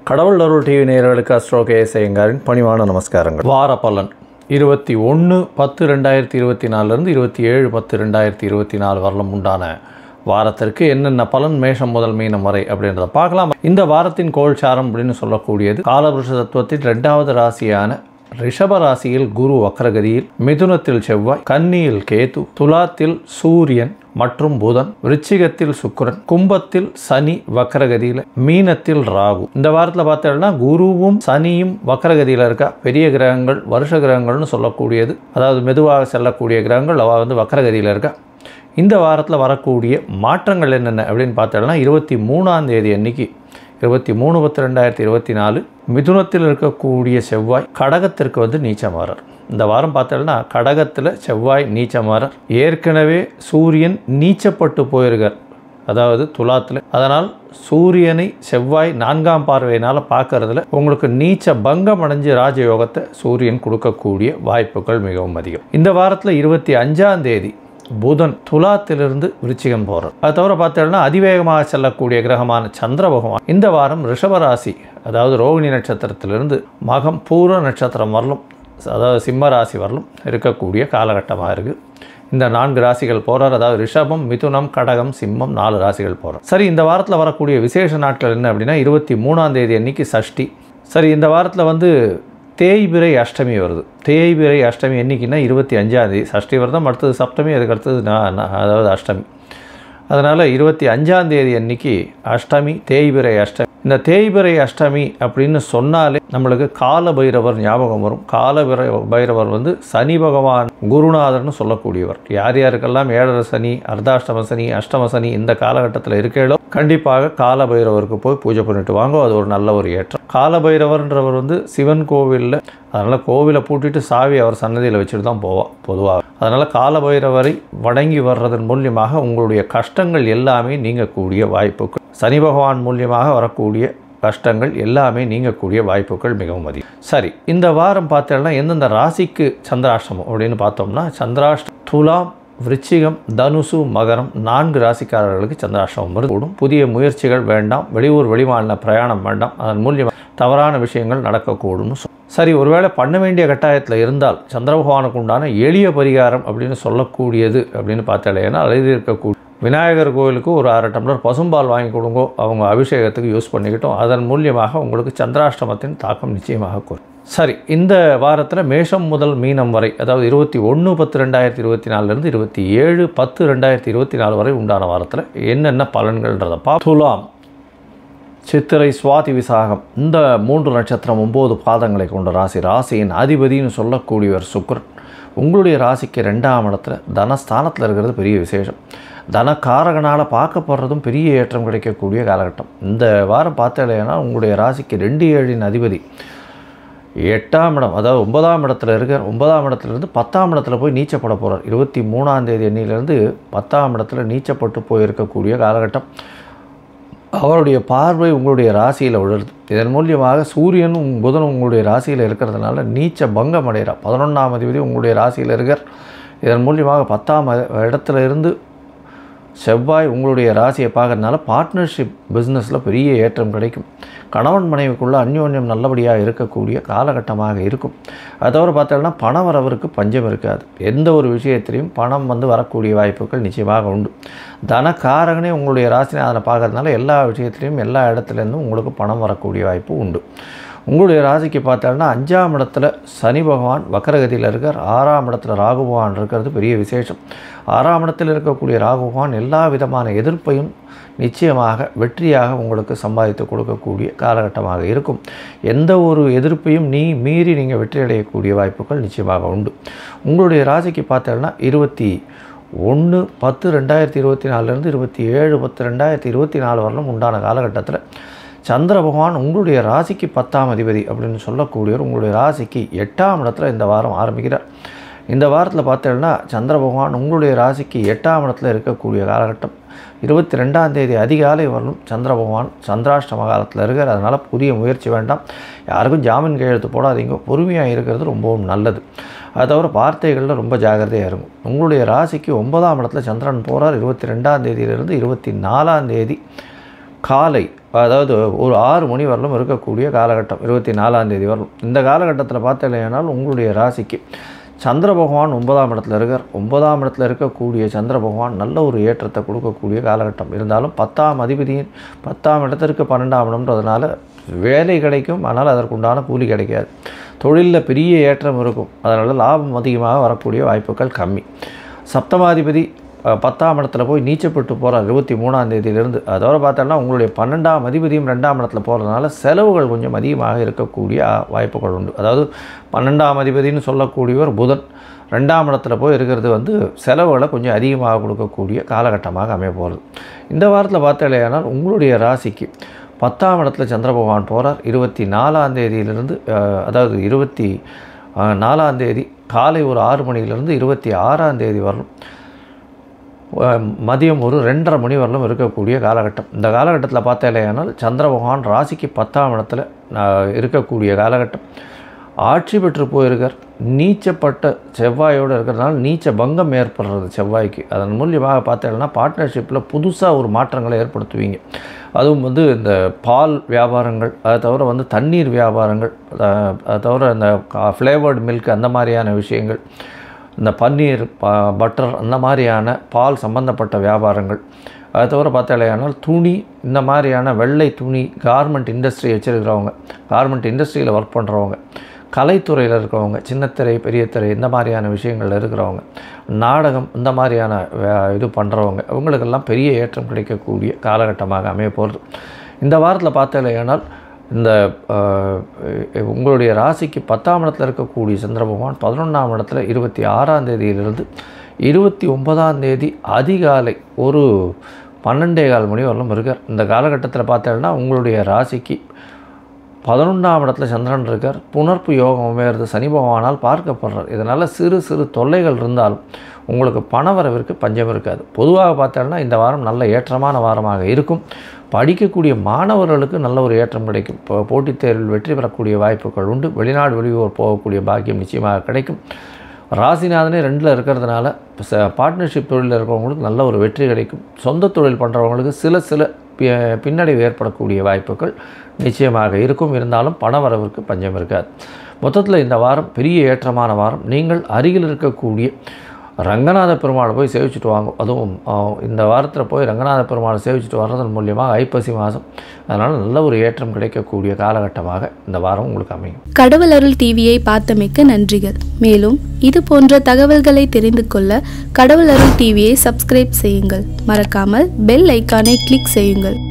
கடவுள் அருள் டிவி நேயர்களுக்கு அஸ்ட்ரோ கேஎஸ்ஐயங்காரின் பணிவான நமஸ்காரங்கள் வார பலன் இருபத்தி ஒன்று பத்து ரெண்டாயிரத்தி இருபத்தி நாலுலேருந்து இருபத்தி ஏழு பத்து ரெண்டாயிரத்தி இருபத்தி நாலு வரலும் உண்டான வாரத்திற்கு என்னென்ன பலன் மேஷம் முதல் மீனம் வரை அப்படின்றத பார்க்கலாம் இந்த வாரத்தின் கோல்சாரம் அப்படின்னு சொல்லக்கூடியது காலபுருஷ தத்துவத்தின் ரெண்டாவது ராசியான ரிஷப ராசியில் குரு வக்ரகதியில் மிதுனத்தில் செவ்வாய் கன்னியில் கேது துலாத்தில் சூரியன் மற்றும் புதன் விருச்சிகத்தில் சுக்கிரன் கும்பத்தில் சனி வக்ரகதியில் மீனத்தில் ராகு இந்த வாரத்தில் பார்த்தோம்னா குருவும் சனியும் வக்ரகதியில் இருக்கா பெரிய கிரகங்கள் வருஷ கிரகங்கள்னு சொல்லக்கூடியது அதாவது மெதுவாக செல்லக்கூடிய கிரகங்கள் அவ வந்து வக்ரகதியில் இருக்கா இந்த வாரத்தில் வரக்கூடிய மாற்றங்கள் என்னென்ன அப்படின்னு பார்த்தோம்னா இருபத்தி மூணாம் தேதி அன்னைக்கு இருபத்தி மூணு பத்து ரெண்டாயிரத்தி இருபத்தி நாலு மிதுனத்தில் இருக்கக்கூடிய செவ்வாய் கடகத்திற்கு வந்து நீச்சமாறார் இந்த வாரம் பார்த்தோம்னா கடகத்தில் செவ்வாய் நீச்சமாறார் ஏற்கனவே சூரியன் நீச்சப்பட்டு போயிருக்கார் அதாவது துலாத்தில் அதனால் சூரியனை செவ்வாய் நான்காம் பார்வையினால் பார்க்கறதுல உங்களுக்கு நீச்ச பங்கம் அடைஞ்சு ராஜயோகத்தை சூரியன் கொடுக்கக்கூடிய வாய்ப்புகள் மிகவும் அதிகம் இந்த வாரத்தில் இருபத்தி அஞ்சாம் தேதி புதன் துலாத்திலிருந்து விருச்சிகம் போகிறார் அது தவிர பார்த்தோம்னா அதிவேகமாக செல்லக்கூடிய கிரகமான சந்திர பகவான் இந்த வாரம் ரிஷபராசி அதாவது ரோகிணி நட்சத்திரத்திலிருந்து மகம் பூர்வ நட்சத்திரம் வரலும் அதாவது சிம்ம ராசி வரலும் இருக்கக்கூடிய காலகட்டமாக இருக்குது இந்த நான்கு ராசிகள் போகிறார் அதாவது ரிஷபம் மிதுனம் கடகம் சிம்மம் நாலு ராசிகள் போகிறார் சரி இந்த வாரத்தில் வரக்கூடிய விசேஷ நாட்கள் என்ன அப்படின்னா இருபத்தி மூணாம் தேதி அன்னைக்கு சஷ்டி சரி இந்த வாரத்தில் வந்து தேய்பிரை அஷ்டமி வருது தேய்பிரை அஷ்டமி என்றைக்குன்னா இருபத்தி அஞ்சாந்தேதி சஷ்டி விரதம் அடுத்தது சப்தமி அதுக்கு அடுத்தது நா- நா- அதாவது அஷ்டமி அதனால் இருபத்தி அஞ்சாந்தேதி அன்னைக்கு அஷ்டமி தேய்பிரை அஷ்டமி இந்த தேய்பிரை அஷ்டமி அப்படின்னு சொன்னாலே நம்மளுக்கு கால பைரவர் ஞாபகம் வரும் கால பைர- பைரவர் வந்து சனி பகவான் குருநாதர்னு சொல்லக்கூடியவர் யார் யாருக்கெல்லாம் ஏழரை சனி அர்த்தாஷ்டம சனி அஷ்டம சனி இந்த காலகட்டத்தில் இருக்கேளோ கண்டிப்பாக கால பைரவருக்கு போய் பூஜை பண்ணிட்டு வாங்க அது ஒரு நல்ல ஒரு ஏற்றம் கால பைரவர்ன்றவர் வந்து சிவன் கோவிலில் அதனால் கோவிலை பூட்டிட்டு சாவி அவர் சன்னதியில் வச்சுட்டு தான் போவார் பொதுவாக அதனால் கால பைரவரை வணங்கி வர்றதன் மூலியமாக உங்களுடைய கஷ்டங்கள் எல்லாமே நீங்கக்கூடிய வாய்ப்புகள் சனி பகவான் மூலியமாக வரக்கூடிய கஷ்டங்கள் எல்லாமே நீங்கக்கூடிய வாய்ப்புகள் மிகவும் அதிகம் சரி இந்த வாரம் பார்த்தோம்னா எந்தெந்த ராசிக்கு சந்திராஷ்டமம் அப்படின்னு பார்த்தோம்னா சந்திராஷ்டம் துலாம் விருச்சிகம் தனுசு மகரம் நான்கு ராசிக்காரர்களுக்கு சந்திராஷ்டமம் வருது கூடும் புதிய முயற்சிகள் வேண்டாம் வெளியூர் வெளிமாநில பிரயாணம் வேண்டாம் அதன் மூலியமாக தவறான விஷயங்கள் நடக்கக்கூடும்னு சொல் சரி ஒருவேளை பண்ண வேண்டிய கட்டாயத்தில் இருந்தால் சந்திர பகவானுக்கு உண்டான எளிய பரிகாரம் அப்படின்னு சொல்லக்கூடியது அப்படின்னு பார்த்தாலேன்னா அழுதி இருக்கக்கூடிய விநாயகர் கோயிலுக்கு ஒரு அரை டம்ளர் பசும்பால் வாங்கி கொடுங்கோ அவங்க அபிஷேகத்துக்கு யூஸ் பண்ணிக்கிட்டோம் அதன் மூலியமாக உங்களுக்கு சந்திராஷ்டமத்தின் தாக்கம் நிச்சயமாக குறையும் சரி இந்த வாரத்தில் மேஷம் முதல் மீனம் வரை அதாவது இருபத்தி ஒன்று பத்து ரெண்டாயிரத்தி இருபத்தி நாலுலேருந்து இருபத்தி ஏழு பத்து ரெண்டாயிரத்தி இருபத்தி நாலு வரை உண்டான வாரத்தில் என்னென்ன பலன்கள்ன்றதை பா துலாம் சித்திரை சுவாதி விசாகம் இந்த மூன்று நட்சத்திரம் ஒம்பது பாதங்களை கொண்ட ராசி ராசியின் அதிபதினு சொல்லக்கூடியவர் சுக்கிரன் உங்களுடைய ராசிக்கு ரெண்டாம் இடத்துல தனஸ்தானத்தில் இருக்கிறது பெரிய விசேஷம் தனக்காரகனால் பார்க்கப்படுறதும் பெரிய ஏற்றம் கிடைக்கக்கூடிய காலகட்டம் இந்த வாரம் பார்த்தேன்னா உங்களுடைய ராசிக்கு ரெண்டு ஏழின் அதிபதி எட்டாம் இடம் அதாவது ஒன்பதாம் இடத்துல இருக்கார் ஒன்பதாம் இடத்துலேருந்து பத்தாம் இடத்துல போய் நீச்சப்பட போகிறார் இருபத்தி மூணாம் தேதி எண்ணிலேருந்து பத்தாம் இடத்துல நீச்சப்பட்டு போயிருக்கக்கூடிய காலகட்டம் அவருடைய பார்வை உங்களுடைய ராசியில் விழுறது இதன் மூலியமாக சூரியனும் புதனும் உங்களுடைய ராசியில் இருக்கிறதுனால நீச்ச பங்கம் அடைகிறார் பதினொன்றாம் அதிபதி உங்களுடைய ராசியில் இருக்கார் இதன் மூலியமாக பத்தாம் இடத்துல இருந்து செவ்வாய் உங்களுடைய ராசியை பார்க்கறதுனால பார்ட்னர்ஷிப் பிஸ்னஸில் பெரிய ஏற்றம் கிடைக்கும் கணவன் மனைவிக்குள்ள அந்யோன்யம் நல்லபடியாக இருக்கக்கூடிய காலகட்டமாக இருக்கும் அது தவிர பார்த்தோம்னா பண வரவருக்கு பஞ்சம் இருக்காது எந்த ஒரு விஷயத்திலையும் பணம் வந்து வரக்கூடிய வாய்ப்புகள் நிச்சயமாக உண்டு தனக்காரகனே உங்களுடைய ராசிநாதனை பார்க்கறதுனால எல்லா விஷயத்துலையும் எல்லா இடத்துலேருந்தும் உங்களுக்கு பணம் வரக்கூடிய வாய்ப்பு உண்டு உங்களுடைய ராசிக்கு பார்த்தோம்னா அஞ்சாம் இடத்துல சனி பகவான் வக்கரகதியில் இருக்கார் ஆறாம் இடத்துல ராகு பகவான் இருக்கிறது பெரிய விசேஷம் ஆறாம் இடத்தில் இருக்கக்கூடிய ராகு பகவான் எல்லா விதமான எதிர்ப்பையும் நிச்சயமாக வெற்றியாக உங்களுக்கு சம்பாதித்து கொடுக்கக்கூடிய காலகட்டமாக இருக்கும் எந்த ஒரு எதிர்ப்பையும் நீ மீறி நீங்கள் வெற்றி அடையக்கூடிய வாய்ப்புகள் நிச்சயமாக உண்டு உங்களுடைய ராசிக்கு பார்த்தோம்னா இருபத்தி ஒன்று பத்து ரெண்டாயிரத்தி இருபத்தி நாலுலேருந்து இருபத்தி ஏழு பத்து ரெண்டாயிரத்தி இருபத்தி நாலு வரலும் உண்டான காலகட்டத்தில் சந்திர பகவான் உங்களுடைய ராசிக்கு பத்தாம் அதிபதி அப்படின்னு சொல்லக்கூடியவர் உங்களுடைய ராசிக்கு எட்டாம் இடத்துல இந்த வாரம் ஆரம்பிக்கிறார் இந்த வாரத்தில் பார்த்தீங்கன்னா சந்திர பகவான் உங்களுடைய ராசிக்கு எட்டாம் இடத்துல இருக்கக்கூடிய காலகட்டம் இருபத்தி ரெண்டாம் தேதி அதிகாலை வரலும் சந்திர பகவான் சந்திராஷ்டம காலத்தில் இருக்கார் அதனால் புதிய முயற்சி வேண்டாம் யாருக்கும் ஜாமீன் கையெழுத்து போடாதீங்க பொறுமையாக இருக்கிறது ரொம்பவும் நல்லது அது தவிர வார்த்தைகளில் ரொம்ப ஜாகிரதையாக இருக்கும் உங்களுடைய ராசிக்கு ஒன்பதாம் இடத்துல சந்திரன் போகிறார் இருபத்தி ரெண்டாம் தேதியிலிருந்து இருபத்தி நாலாம் தேதி காலை அதாவது ஒரு ஆறு மணி வரலும் இருக்கக்கூடிய காலகட்டம் இருபத்தி நாலாம் தேதி வரலும் இந்த காலகட்டத்தில் பார்த்தீங்கன்னா உங்களுடைய ராசிக்கு சந்திர பகவான் ஒன்பதாம் இடத்துல இருக்கார் ஒன்பதாம் இடத்துல இருக்கக்கூடிய சந்திர பகவான் நல்ல ஒரு ஏற்றத்தை கொடுக்கக்கூடிய காலகட்டம் இருந்தாலும் பத்தாம் அதிபதியின் பத்தாம் இடத்திற்கு பன்னெண்டாம் இடம்ன்றதுனால வேலை கிடைக்கும் ஆனால் அதற்குண்டான கூலி கிடைக்காது தொழிலில் பெரிய ஏற்றம் இருக்கும் அதனால் லாபம் அதிகமாக வரக்கூடிய வாய்ப்புகள் கம்மி சப்தமாதிபதி அஹ், பத்தாம் இடத்துல போய் நீச்சப்பட்டு போகிறார் இருபத்தி மூணாம் தேதியிலிருந்து அதோட பார்த்தோன்னா உங்களுடைய பன்னெண்டாம் அதிபதியும் ரெண்டாம் இடத்துல போகிறதுனால செலவுகள் கொஞ்சம் அதிகமாக இருக்கக்கூடிய அஹ், வாய்ப்புகள் உண்டு அதாவது பன்னெண்டாம் அதிபதினு சொல்லக்கூடியவர் புதன் ரெண்டாம் இடத்துல போய் இருக்கிறது வந்து செலவுகளை கொஞ்சம் அதிகமாக கொடுக்கக்கூடிய காலகட்டமாக அமைய போகிறது இந்த வாரத்தில் பார்த்தாலேயானால் உங்களுடைய ராசிக்கு பத்தாம் இடத்துல சந்திர பகவான் போகிறார் இருபத்தி நாலாம் தேதியிலிருந்து அஹ், அதாவது இருபத்தி அஹ், நாலாம் தேதி காலை ஒரு ஆறு மணியிலிருந்து இருபத்தி ஆறாம் தேதி வரலும் அஹ், மதியம் ஒரு ரெண்டரை மணி வரலும் இருக்கக்கூடிய காலகட்டம் இந்த காலகட்டத்தில் பார்த்தாலேயானால் சந்திர பகவான் ராசிக்கு பத்தாம் இடத்துல அஹ், இருக்கக்கூடிய காலகட்டம் ஆட்சி பெற்று போயிருக்கார் நீச்சப்பட்ட செவ்வாயோடு இருக்கிறதுனால நீச்ச பங்கம் ஏற்படுறது செவ்வாய்க்கு அதன் மூலியமாக பார்த்தீங்கன்னா பார்ட்னர்ஷிப்பில் புதுசாக ஒரு மாற்றங்களை ஏற்படுத்துவீங்க அதுவும் வந்து இந்த பால் வியாபாரங்கள் அதை தவிர வந்து தண்ணீர் வியாபாரங்கள் அஹ், அதை தவிர இந்த ஃப்ளேவர்டு மில்க் அந்த மாதிரியான விஷயங்கள் இந்த பன்னீர் ப- பட்டர் அந்த மாதிரியான பால் சம்பந்தப்பட்ட வியாபாரங்கள் அதை தவிர பார்த்தாலேயானால் துணி இந்த மாதிரியான வெள்ளை துணி கார்மெண்ட் இண்டஸ்ட்ரி வச்சுருக்கிறவங்க கார்மெண்ட் இண்டஸ்ட்ரியில் ஒர்க் பண்ணுறவங்க கலைத்துறையில் இருக்கிறவங்க சின்னத்திரை பெரிய திரை இந்த மாதிரியான விஷயங்களில் இருக்கிறவங்க நாடகம் இந்த மாதிரியான வே- இது பண்ணுறவங்க அவங்களுக்கெல்லாம் பெரிய ஏற்றம் கிடைக்கக்கூடிய காலகட்டமாக அமைய போகிறது இந்த வாரத்தில் பார்த்தாலேயானால் இந்த அஹ், உங்களுடைய ராசிக்கு பத்தாம் இடத்துல இருக்கக்கூடிய சந்திர பகவான் பதினொன்றாம் இடத்துல இருபத்தி ஆறாம் தேதியிலிருந்து இருபத்தி ஒன்பதாம் தேதி அதிகாலை ஒரு பன்னெண்டே கால் மணி வரலும் இருக்கார் இந்த காலகட்டத்தில் பார்த்தீங்கன்னா உங்களுடைய ராசிக்கு பதினொன்றாம் இடத்துல சந்திரன் இருக்கார் புனர்ப்பு யோகம் அமையிறது சனி பகவானால் பார்க்கப்படுறார் இதனால் சிறு சிறு தொல்லைகள் இருந்தாலும் உங்களுக்கு பணவரவிற்கு பஞ்சம் இருக்காது பொதுவாக பார்த்தோம்னா இந்த வாரம் நல்ல ஏற்றமான வாரமாக இருக்கும் படிக்கக்கூடிய மாணவர்களுக்கு நல்ல ஒரு ஏற்றம் கிடைக்கும் இப்போ போட்டித் தேர்வில் வெற்றி பெறக்கூடிய வாய்ப்புகள் உண்டு வெளிநாடு வெளியூர் போகக்கூடிய பாக்கியம் நிச்சயமாக கிடைக்கும் ராசிநாதனே ரெண்டில் இருக்கிறதுனால ச பார்ட்னர்ஷிப் தொழிலில் இருக்கிறவங்களுக்கு நல்ல ஒரு வெற்றி கிடைக்கும் சொந்த தொழில் பண்ணுறவங்களுக்கு சில சில பி- பின்னடைவு ஏற்படக்கூடிய வாய்ப்புகள் நிச்சயமாக இருக்கும் இருந்தாலும் பண வரவிற்கு பஞ்சம் இருக்காது மொத்தத்தில் இந்த வாரம் பெரிய ஏற்றமான வாரம் நீங்கள் அருகில் இருக்கக்கூடிய ரங்கநாத பெருமாளை போய் சேவிச்சுட்டு வாங்க அதுவும் ஆஹ், இந்த வாரத்தில் போய் ரங்கநாத பெருமாளை சேவிச்சுட்டு வர்றதன் மூலியமாக ஐப்பசி மாதம் அதனால் நல்ல ஒரு ஏற்றம் கிடைக்கக்கூடிய காலகட்டமாக இந்த வாரம் உங்களுக்கு அமையும் கடவுள் அருள் டிவியை பார்த்தமைக்க நன்றிகள் மேலும் இது போன்ற தகவல்களை தெரிந்து கொள்ள கடவுள் அருள் டிவியை சப்ஸ்கிரைப் செய்யுங்கள் மறக்காமல் பெல் ஐக்கானை கிளிக் செய்யுங்கள்